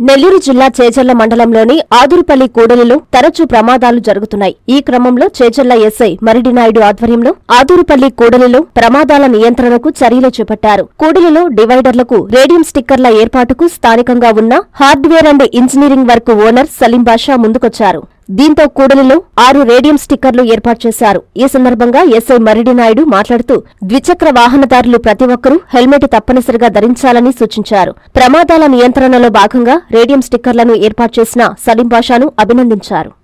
నెల్లూరు జిల్లా చేజర్ల మండలంలోని ఆదురుపల్లి కూడలిలో తరచూ ప్రమాదాలు జరుగుతున్నాయి ఈ క్రమంలో చేజర్ల ఎస్ఐ మరిడినాయుడు ఆధ్వర్యంలో ఆదూరుపల్లి కూడలిలో ప్రమాదాల నియంత్రణకు చర్యలు చేపట్టారు కూడలిలో డివైడర్లకు రేడియం స్టిక్కర్ల ఏర్పాటుకు స్థానికంగా ఉన్న hardware and engineering work owner Salim Basha ముందుకొచ్చారు దీంతో కూడలిలో ఆరు రేడియం స్టిక్కర్లు ఏర్పాటు చేశారు ఈ సందర్భంగా ఎస్ఐ మరిడి నాయుడు మాట్లాడుతూ ద్విచక్ర వాహనదారులు ప్రతి ఒక్కరూ హెల్మెట్ తప్పనిసరిగా ధరించాలని సూచించారు ప్రమాదాల నియంత్రణలో భాగంగా రేడియం స్టిక్కర్లను ఏర్పాటు చేసిన సలీం బాషాను అభినందించారు